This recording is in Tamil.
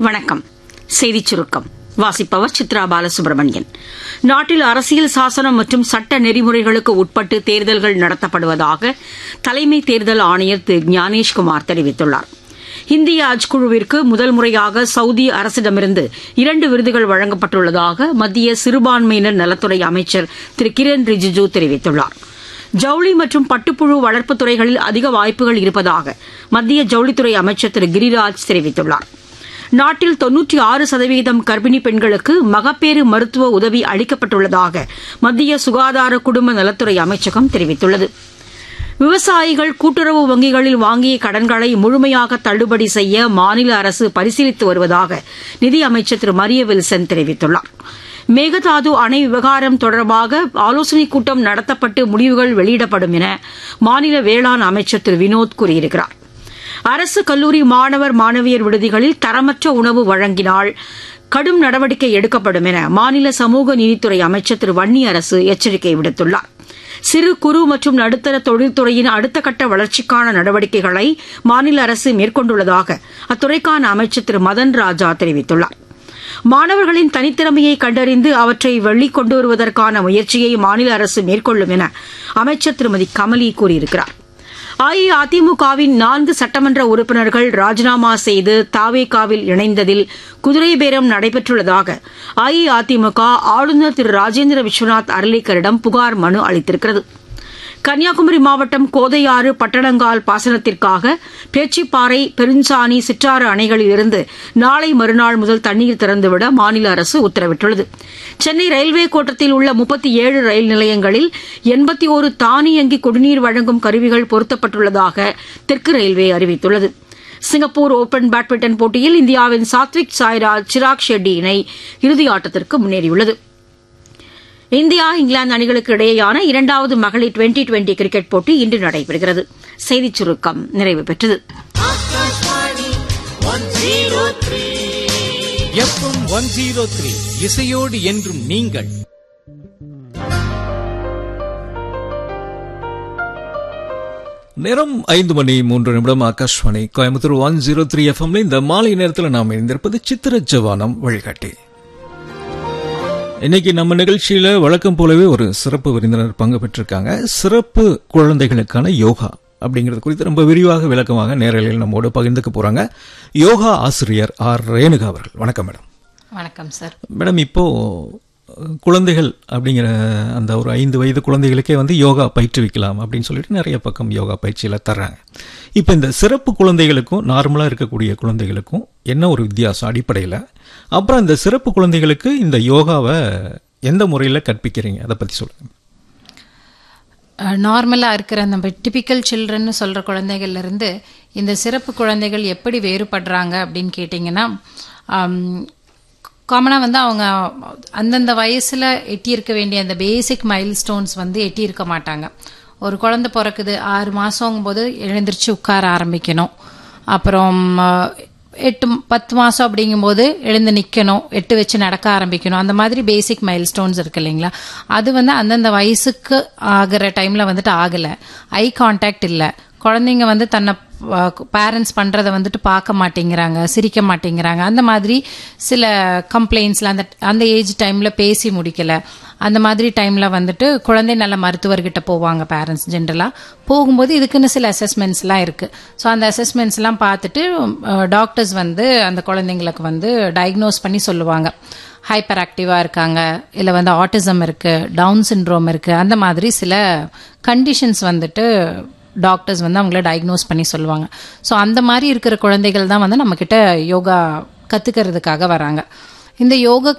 வணக்கம் செய்திச் சுருக்கம் வாசிப்பவர் சித்ரா பாலசுப்ரமணியன் நாட்டில் அரசியல் சாசனம் மற்றும் சட்ட நெறிமுறைகளுக்கு உட்பட்டு தேர்தல்கள் நடத்தப்படுவதாக தலைமை தேர்தல் ஆணையர் திரு ஞானேஷ்குமார் தெரிவித்துள்ளார் இந்திய அஜ் குழுவிற்கு முதல் முறையாக சவுதி அரசிடமிருந்து இரண்டு விருதுகள் வழங்கப்பட்டுள்ளதாக மத்திய சிறுபான்மையினர் நலத்துறை அமைச்சர் திரு கிரண் ரிஜிஜு தெரிவித்துள்ளார் ஜவுளி மற்றும் பட்டுப்புழு வளர்ப்புத் துறைகளில் அதிக வாய்ப்புகள் இருப்பதாக மத்திய ஜவுளித்துறை அமைச்சர் திரு கிரிராஜ் தெரிவித்துள்ளார் நாட்டில் தொன்னூற்றி ஆறு சதவீதம் கர்ப்பிணி பெண்களுக்கு மகப்பேறு மருத்துவ உதவி அளிக்கப்பட்டுள்ளதாக மத்திய சுகாதார குடும்ப நலத்துறை அமைச்சகம் தெரிவித்துள்ளது விவசாயிகள் கூட்டுறவு வங்கிகளில் வாங்கிய கடன்களை முழுமையாக தள்ளுபடி செய்ய மாநில அரசு பரிசீலித்து வருவதாக நிதியமைச்சர் திரு மரிய வில்சன் தெரிவித்துள்ளார் மேகதாது அணை விவகாரம் தொடர்பாக ஆலோசனைக் கூட்டம் நடத்தப்பட்டு முடிவுகள் வெளியிடப்படும் என மாநில வேளாண் அமைச்சர் திரு வினோத் கூறியிருக்கிறார் அரசு கல்லூரி மாணவர் மாணவியர் விடுதிகளில் தரமற்ற உணவு வழங்கினால் கடும் நடவடிக்கை எடுக்கப்படும் என மாநில சமூக நீதித்துறை அமைச்சர் திரு வன்னி அரசு எச்சரிக்கை விடுத்துள்ளார் சிறு குறு மற்றும் நடுத்தர தொழில்துறையின் அடுத்த கட்ட வளர்ச்சிக்கான நடவடிக்கைகளை மாநில அரசு மேற்கொண்டுள்ளதாக அத்துறைக்கான அமைச்சர் திரு மதன் ராஜா தெரிவித்துள்ளார் மாணவர்களின் தனித்திறமையை கண்டறிந்து அவற்றை வெளிக்கொண்டு வருவதற்கான முயற்சியை மாநில அரசு மேற்கொள்ளும் என அமைச்சர் திருமதி கமலி கூறியிருக்கிறார் அஇஅதிமுகவின் நான்கு சட்டமன்ற உறுப்பினர்கள் ராஜினாமா செய்து தாவேகாவில் இணைந்ததில் குதிரை பேரம் நடைபெற்றுள்ளதாக அஇஅதிமுக ஆளுநர் திரு ராஜேந்திர விஸ்வநாத் அர்லேக்கரிடம் புகார் மனு அளித்திருக்கிறது கன்னியாகுமரி மாவட்டம் கோதையாறு பட்டணங்கால் பாசனத்திற்காக பேச்சிப்பாறை பெருஞ்சாணி சிற்றாறு அணைகளிலிருந்து நாளை மறுநாள் முதல் தண்ணீர் திறந்துவிட மாநில அரசு உத்தரவிட்டுள்ளது சென்னை ரயில்வே கோட்டத்தில் உள்ள முப்பத்தி ஏழு ரயில் நிலையங்களில் எண்பத்தி ஒரு தானியங்கி குடிநீர் வழங்கும் கருவிகள் பொருத்தப்பட்டுள்ளதாக தெற்கு ரயில்வே அறிவித்துள்ளது சிங்கப்பூர் ஓபன் பேட்மிண்டன் போட்டியில் இந்தியாவின் சாத்விக் சாய்ராஜ் சிராக் ஷெட்டி இணை இறுதியாட்டத்திற்கு முன்னேறியுள்ளது இந்தியா இங்கிலாந்து அணிகளுக்கு இடையேயான இரண்டாவது மகளிர் டுவெண்டி டுவெண்டி கிரிக்கெட் போட்டி இன்று நடைபெறுகிறது செய்திச் சுருக்கம் நிறைவு பெற்றது எஃப்எம் ஒன் ஜீரோ த்ரீ இசையோடு என்றும் நீங்கள் நேரம் ஐந்து மணி மூன்று நிமிடம் Akashvani Coimbatore one zero three எஃப்எம்ல இந்த மாலை நேரத்தில் நாம் இணைந்திருப்பது சித்திர ஜவானம் வழிகாட்டி இன்னைக்கு நம்ம நிகழ்ச்சியில வழக்கம் போலவே ஒரு சிறப்பு விருந்தினர் பங்கு பெற்றிருக்காங்க சிறப்பு குழந்தைகளுக்கான யோகா அப்படிங்கிறது குறித்து ரொம்ப விரிவாக விளக்கமாக நேரலையில் நம்மோடு பகிர்ந்துக்க போறாங்க யோகா ஆசிரியர் ஆர் ரேணுகா அவர்கள் வணக்கம் மேடம் வணக்கம் சார் மேடம் இப்போ குழந்தைகள் அப்படிங்கிற அந்த ஒரு ஐந்து வயது குழந்தைகளுக்கே வந்து யோகா பயிற்றுவிக்கலாம் அப்படின்னு சொல்லிட்டு நிறைய பக்கம் யோகா பயிற்சியில தர்றாங்க இப்போ இந்த சிறப்பு குழந்தைகளுக்கும் நார்மலாக இருக்கக்கூடிய குழந்தைகளுக்கும் என்ன ஒரு வித்தியாசம் அடிப்படையில் அப்புறம் இந்த சிறப்பு குழந்தைகளுக்கு இந்த யோகாவை எந்த முறையில் கற்பிக்கிறீங்க அதை பற்றி சொல்லுங்கள் நார்மலாக இருக்கிற நம்ம டிபிக்கல் சில்ட்ரன்னு சொல்கிற குழந்தைகள்லேருந்து இந்த சிறப்பு குழந்தைகள் எப்படி வேறுபடுறாங்க அப்படின்னு கேட்டிங்கன்னா காமனாக வந்து அவங்க அந்தந்த வயசில் எட்டியிருக்க வேண்டிய அந்த பேசிக் மைல் ஸ்டோன்ஸ் வந்து எட்டியிருக்க மாட்டாங்க ஒரு குழந்தை பிறக்குது ஆறு மாதங்கும் போது எழுந்திரிச்சு உட்கார ஆரம்பிக்கணும் அப்புறம் எட்டு பத்து மாதம் அப்படிங்கும்போது எழுந்து நிற்கணும் எட்டு வச்சு நடக்க ஆரம்பிக்கணும் அந்த மாதிரி பேசிக் மைல் ஸ்டோன்ஸ் இருக்கு இல்லைங்களா அது வந்து அந்தந்த வயசுக்கு ஆகிற டைமில் வந்துட்டு ஆகலை ஐ கான்டாக்ட் இல்லை குழந்தைங்க வந்து தன்னை பேரண்ட்ஸ் பண்ணுறதை வந்துட்டு பார்க்க மாட்டேங்கிறாங்க சிரிக்க மாட்டேங்கிறாங்க அந்த மாதிரி சில கம்ப்ளைண்ட்ஸில் அந்த அந்த ஏஜ் டைமில் பேசி முடிக்கலை அந்த மாதிரி டைமில் வந்துட்டு குழந்தை நல்ல மருத்துவர்கிட்ட போவாங்க பேரண்ட்ஸ் ஜென்ரலாக போகும்போது இதுக்குன்னு சில அசஸ்மெண்ட்ஸ்லாம் இருக்குது ஸோ அந்த அசஸ்மெண்ட்ஸ்லாம் பார்த்துட்டு டாக்டர்ஸ் வந்து அந்த குழந்தைங்களுக்கு வந்து டயக்னோஸ் பண்ணி சொல்லுவாங்க ஹைப்பர் ஆக்டிவாக இருக்காங்க இல்லை வந்து ஆட்டிசம் இருக்குது டவுன் சின்ட்ரோம் இருக்குது அந்த மாதிரி சில கண்டிஷன்ஸ் வந்துட்டு டாக்டர்ஸ் வந்து அவங்கள டயக்னோஸ் பண்ணி சொல்லுவாங்க ஸோ அந்த மாதிரி இருக்கிற குழந்தைகள் தான் வந்து நம்மக்கிட்ட யோகா கற்றுக்கிறதுக்காக வராங்க இந்த யோகா